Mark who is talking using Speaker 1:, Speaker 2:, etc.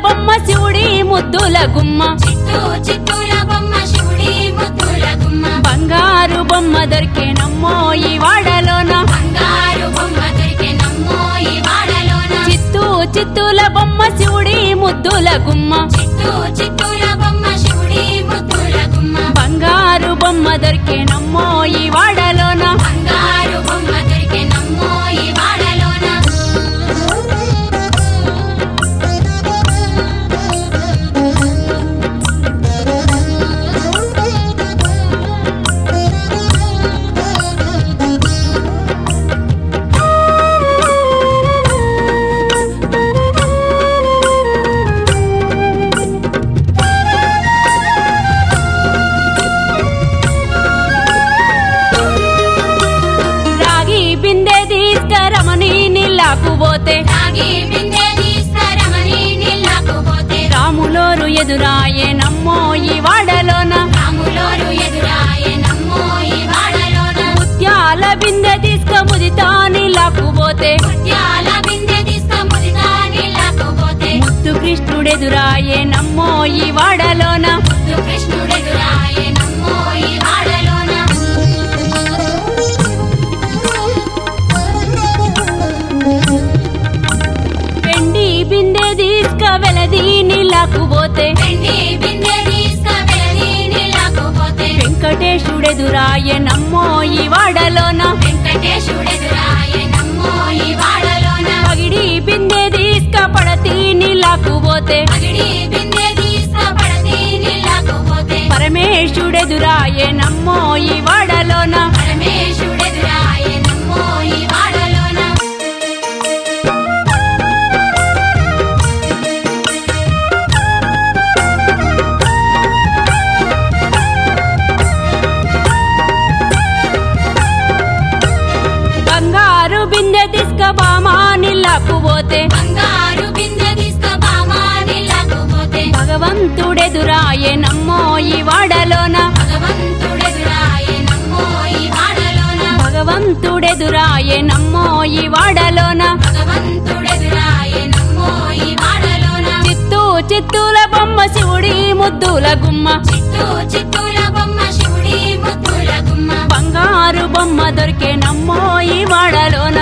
Speaker 1: బొమ్మ శివుడి ముద్దుల గుమ్మ
Speaker 2: చిత్తూ చిత్తూల బొమ్మ శివుడి ముద్దుల గుమ్మ
Speaker 1: బంగారు బొమ్మ దొరికేనమ్మో ఈ వాడలోన
Speaker 2: బంగారు బొమ్మ దొరికే నమ్మో ఈ వాడలోన
Speaker 1: చిత్తూ చిత్తూల బొమ్మ శివుడి ముద్దుల గుమ్మ
Speaker 2: చిత్తూ చిత్తూల బొమ్మ శివుడి ముద్దుల గుమ్మ
Speaker 1: బంగారు బొమ్మ దొరికేనమ్మో ఈ వాడలోన
Speaker 2: బంగారు బొమ్మ దొరికే నమ్మో ఈ వాడలోన
Speaker 1: రాగి బిందె తీసుకరమని నీళ్ళకు పోతే
Speaker 2: తాగి బిందె తీసుకురమని నీళ్ళకు పోతే
Speaker 1: రాములోరు ఎదురాయే నమ్మో ఈ వాడలోన
Speaker 2: రాములోరు ఎదురాయే నమ్మో ఈ వాడలోన
Speaker 1: ముత్యాల బిందె తీసుక ముదితా నీళ్ళకు పోతే
Speaker 2: ముత్యాల బిందె తీసుక ముదిగా నీళ్ళకు పోతే
Speaker 1: ముద్దు కృష్ణుడెదురాయే నమ్మో ఈ వాడలోన
Speaker 2: ముద్దు కృష్ణుడెదురాయే నమ్మో ఈ వాడలోన
Speaker 1: వెండి బిందె తీసుక వెలది నీళ్ళకు పోతే
Speaker 2: వెండి బిందె తీసుక వెళ్ళి నీళ్ళకు పోతే
Speaker 1: వెంకటేశుడెదురాయే నమ్మో ఈ వాడలోన
Speaker 2: వెంకటేశుడెదురాయే నమ్మో ఈ వాడలోన
Speaker 1: పగిడి బిందె తీసుక పడతి నీళ్ళకు పోతే
Speaker 2: పగిడి బిందె తీసుక పడతి నీళ్ళకు పోతే
Speaker 1: పరమేశుడెదురాయే నమ్మో ఈ వాడలోన
Speaker 2: పరమేశుడెదురాయే నమ్మో ఈ వాడలోన
Speaker 1: బంగారు బిందె తీసుక బామా నీళ్ళకు పోతే
Speaker 2: బంగారు బిందె తీసుక బామా నీళ్ళకు పోతే
Speaker 1: భగవంతుడెదురాయే నమ్మో ఈ వాడలోన
Speaker 2: భగవంతుడెదురాయే నమ్మో ఈ వాడలోన
Speaker 1: భగవంతుడెదురాయే నమ్మో ఈ వాడలోన
Speaker 2: భగవంతుడెదురాయే నమ్మో ఈ వాడలోన
Speaker 1: చిత్తూ చిత్తూల బొమ్మ శివుడి ముద్దుల గుమ్మ
Speaker 2: చిత్తూ చిత్తూల బొమ్మ శివుడి ముద్దుల గుమ్మ
Speaker 1: బంగారు బొమ్మ దొరికే నమ్మో ఈ వాడలోన